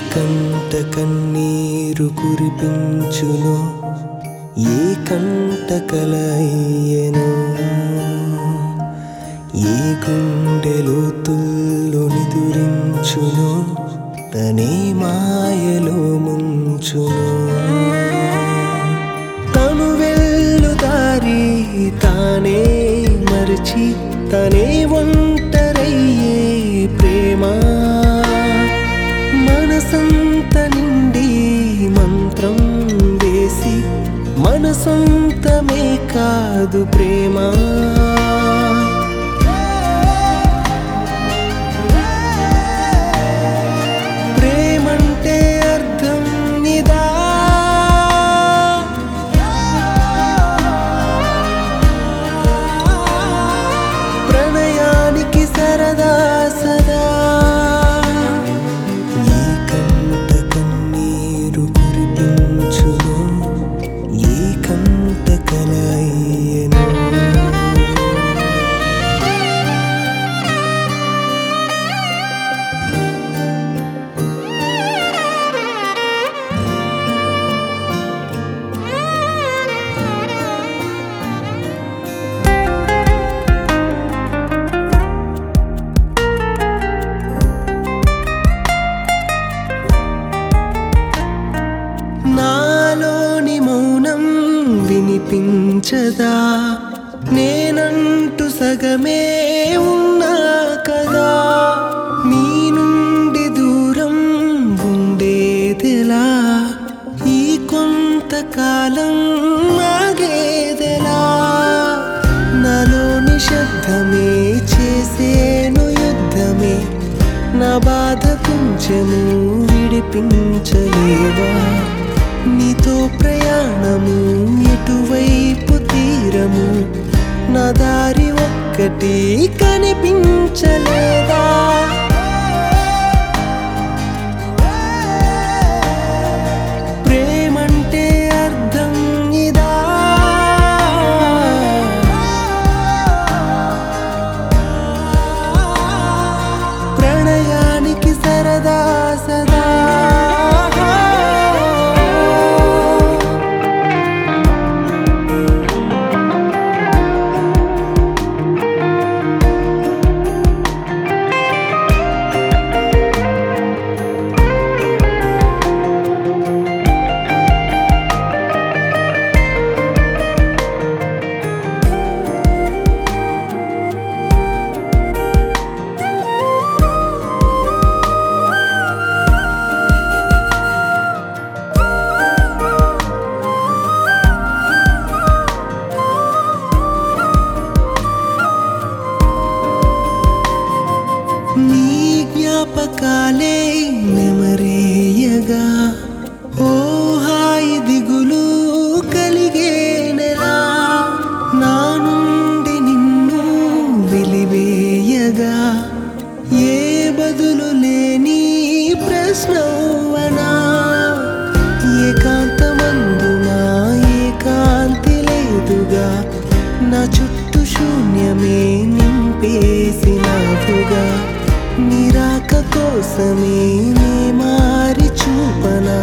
కంట కన్నీరు కురిపించును ఏ కంట కలయ్యను ఏ గుండెలో తుల్లు నిదురించును తనే మాయలో ముంచును తను వెళ్ళు దారి తానే మరచి తనే ఒంటరయ్యే ప్రేమ మనసంత నిండి మంత్రం వేసి మన సొంతమే కాదు ప్రేమ ప్రేమంటే అర్థం ఇదా ప్రణయానికి సరదా సదా ఈ కంట కన్నీరు కురిపించును ఏ కంట కలయ్యను నాలోని మౌనం వినిపించదా నేనంటూ సగమే ఉన్నా కదా నీ నుండి దూరం ఉండేదెలా ఈ కొంతకాలం ఆగేదెలా నాలోని శబ్దమే చేసేను యుద్ధమే నా బాధ కొంచెము విడిపించలేవా నీతో ప్రయాణము ఎటువైపు తీరము నా దారి ఒక్కటి కనిపించలేదా ప్రేమంటే అర్థం ఇదా ప్రణయానికి సరదా సదా నీ జ్ఞాపకాలే నెమరేయగా ఓ హాయి దిగులు కలిగే నెలా నా నుండి నిన్ను వెలివేయగా ఏ బదులు లేని ప్రశ్నవనా ఏకాంతమందునా ఏకాంతి లేదుగా నా చుట్టూ శూన్యమే నింపేసినావుగా నిరాక కోసమే నీ మారి చూపనా